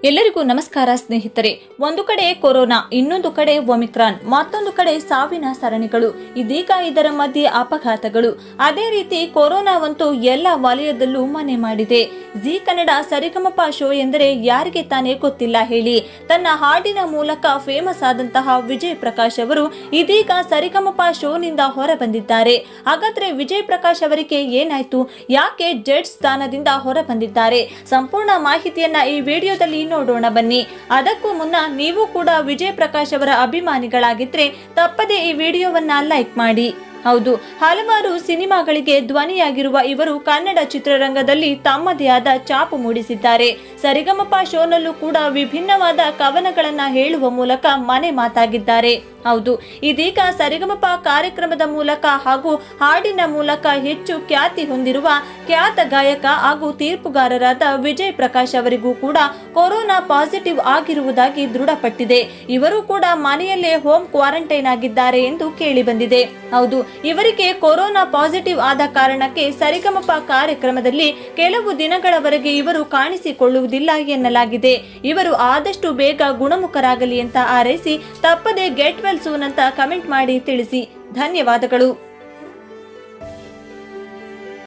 ಎಲ್ಲರಿಗೂ ನಮಸ್ಕಾರ ಸ್ನೇಹಿತರೆ ಒಂದು ಕಡೆ ಕೊರೋನಾ ಇನ್ನೊಂದು ಕಡೆ ಒಮಿಕ್ರಾನ್ ಮತ್ತೊಂದು ಕಡೆ ಸಾವಿನ ಸರಣಿಗಳು ಇದೀಗ ಇದರ ಮಧ್ಯೆ ಅಪಘಾತಗಳು ಅದೇ ರೀತಿ ಕೊರೋನಾವಂತೂ ಎಲ್ಲ ವಲಯದಲ್ಲೂ ಮನೆ ಮಾಡಿದೆ ಜಿ ಕನ್ನಡ ಸರಿಗಮಪ ಶೋ ಎಂದರೆ ಯಾರಿಗೆ ತಾನೇ ಗೊತ್ತಿಲ್ಲ ಹೇಳಿ ತನ್ನ ಹಾಡಿನ ಮೂಲಕ ಫೇಮಸ್ ಆದಂತಹ ವಿಜಯ್ ಪ್ರಕಾಶ್ ಅವರು ಇದೀಗ ಸರಿಗಮಪ ಶೋನಿಂದ ಹೊರ ಬಂದಿದ್ದಾರೆ ಹಾಗಾದ್ರೆ ವಿಜಯ್ ಪ್ರಕಾಶ್ ಅವರಿಗೆ ಏನಾಯ್ತು ಯಾಕೆ ಜಡ್ಜ್ ಸ್ಥಾನದಿಂದ ಹೊರ ಬಂದಿದ್ದಾರೆ ಸಂಪೂರ್ಣ ಮಾಹಿತಿಯನ್ನ ಈ ವಿಡಿಯೋದಲ್ಲಿ ನೋಡೋಣ ಬನ್ನಿ ಅದಕ್ಕೂ ಮುನ್ನ ನೀವು ಕೂಡ ವಿಜಯ್ ಪ್ರಕಾಶ್ ಅವರ ಅಭಿಮಾನಿಗಳಾಗಿದ್ರೆ ತಪ್ಪದೆ ಈ ವಿಡಿಯೋವನ್ನ ಲೈಕ್ ಮಾಡಿ ಹೌದು ಹಲವಾರು ಸಿನಿಮಾಗಳಿಗೆ ಧ್ವನಿಯಾಗಿರುವ ಇವರು ಕನ್ನಡ ಚಿತ್ರರಂಗದಲ್ಲಿ ತಮ್ಮದೇ ಆದ ಚಾಪು ಮೂಡಿಸಿದ್ದಾರೆ ಸರಿಗಮಪ ಶೋನಲ್ಲೂ ಕೂಡ ವಿಭಿನ್ನವಾದ ಕವನಗಳನ್ನ ಹೇಳುವ ಮೂಲಕ ಮನೆ ಮಾತಾಗಿದ್ದಾರೆ ಹೌದು ಇದೀಗ ಸರಿಗಮಪ ಕಾರ್ಯಕ್ರಮದ ಮೂಲಕ ಹಾಗೂ ಹಾಡಿನ ಮೂಲಕ ಹೆಚ್ಚು ಖ್ಯಾತಿ ಹೊಂದಿರುವ ಖ್ಯಾತ ಗಾಯಕ ಹಾಗೂ ತೀರ್ಪುಗಾರರಾದ ವಿಜಯ್ ಪ್ರಕಾಶ್ ಅವರಿಗೂ ಕೂಡ ಕೊರೋನಾ ಪಾಸಿಟಿವ್ ಆಗಿರುವುದಾಗಿ ದೃಢಪಟ್ಟಿದೆ ಇವರು ಕೂಡ ಮನೆಯಲ್ಲೇ ಹೋಮ್ ಕ್ವಾರಂಟೈನ್ ಆಗಿದ್ದಾರೆ ಎಂದು ಕೇಳಿ ಬಂದಿದೆ ಹೌದು ಇವರಿಗೆ ಕೊರೋನಾ ಪಾಸಿಟಿವ್ ಆದ ಕಾರಣಕ್ಕೆ ಸರಿಗಮಪ ಕಾರ್ಯಕ್ರಮದಲ್ಲಿ ಕೆಲವು ದಿನಗಳವರೆಗೆ ಇವರು ಕಾಣಿಸಿಕೊಳ್ಳುವುದಿಲ್ಲ ಎನ್ನಲಾಗಿದೆ ಇವರು ಆದಷ್ಟು ಬೇಗ ಗುಣಮುಖರಾಗಲಿ ಅಂತ ಹಾರೈಸಿ ತಪ್ಪದೆ ಗೆಟ್ ವೆಲ್ ಸೂನ್ ಅಂತ ಕಮೆಂಟ್ ಮಾಡಿ ತಿಳಿಸಿ ಧನ್ಯವಾದಗಳು